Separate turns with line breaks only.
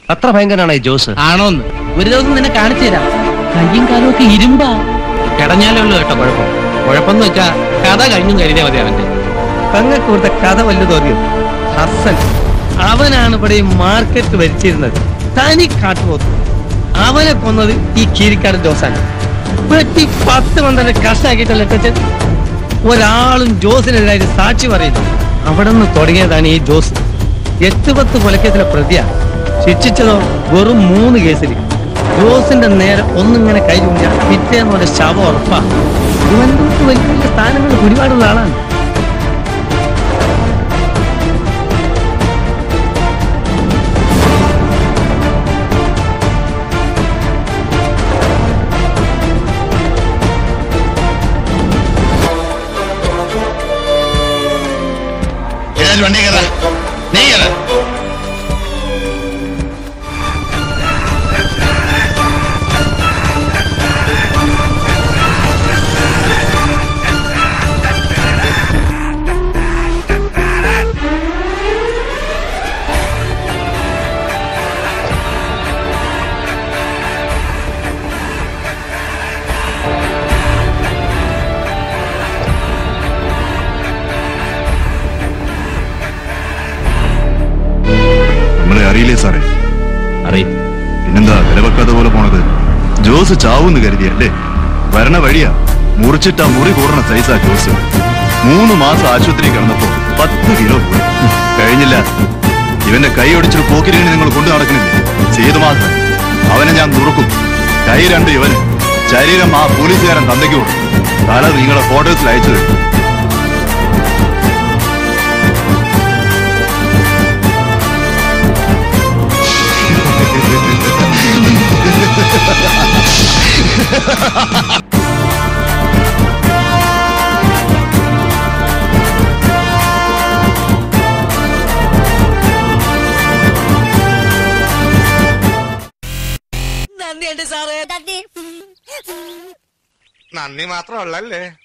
അത്ര ഭയങ്കരനാണ് ഈ ജോസ്
ആണോന്ന് ഒരു ദിവസം നിന്നെ കാണിച്ചു തരാം കയ്യും കാലും ഒക്കെ ഇരുമ്പാ കിടഞ്ഞാലേ ഉള്ളൂ കേട്ടോ കുഴപ്പം കുഴപ്പം വെച്ചാ കഥ കഴിഞ്ഞും കരുതിയാ മതി അവന്റെ
പെങ്ങൾക്ക് കൊടുത്ത കഥ വല്ലതും അറിയോ ഹസൻ അവനാണ് ഇവിടെ ഈ മാർക്കറ്റ് ഭരിച്ചിരുന്നത് തനി കാട്ടുപോത്ത് അവനെ കൊന്നത് ഈ കീരിക്കാട് ജോസാണ് വെട്ടി പത്ത് പന്ത്രണ്ട് കഷ്ടാക്കിയിട്ടല്ല ഇട്ടച്ചൻ ഒരാളും ജോസിനെതിരായിട്ട് സാക്ഷി പറയുന്നു അവിടെ നിന്ന് തുടങ്ങിയതാണ് ഈ ജോസ് എട്ട് പത്ത് കൊലക്കേസിലെ പ്രതിയ ശിക്ഷിച്ചതോ വെറും മൂന്ന് കേസിൽ ജോസിന്റെ നേരെ ഒന്നിങ്ങനെ കൈ ചൂണ്ടിയാൽ പിറ്റേന്നോടെ ശവം ഉറപ്പാ തിരുവനന്തപുരത്ത് വലിയ വലിയ സ്ഥാനങ്ങൾ ഒരുപാടുള്ള ആളാണ്
ഏതായാലും വണ്ടി കയറാ നീ കയറാ
നമ്മളെ അറിയില്ലേ സാറേ
അറിയും
പിന്നെന്താ വിലവെക്കാത്ത പോലെ പോണത് ജോസ് ചാവൂന്ന് കരുതിയല്ലേ വരണ വഴിയാ മുറിച്ചിട്ട മുറി കൂടണ സൈസാ ജോസ് മൂന്ന് മാസം ആശുപത്രി കിടന്നപ്പോ പത്ത് കിലോ കൂടി കഴിഞ്ഞില്ല ഇവന്റെ കൈ ഒടിച്ചൊരു പോക്കിരിങ്ങനെ നിങ്ങൾ കൊണ്ടു നടക്കണില്ലേ ചെയ്തു മാത്രം അവനെ ഞാൻ നുറുക്കും കൈ രണ്ട് ഇവന് ശരീരം ആ പോലീസുകാരൻ തന്തയ്ക്ക് കൊടുക്കും തല നിങ്ങളെ ഫോട്ടോസിൽ അയച്ചു തരും
നന്ദി മാത്രമല്ലല്ലേ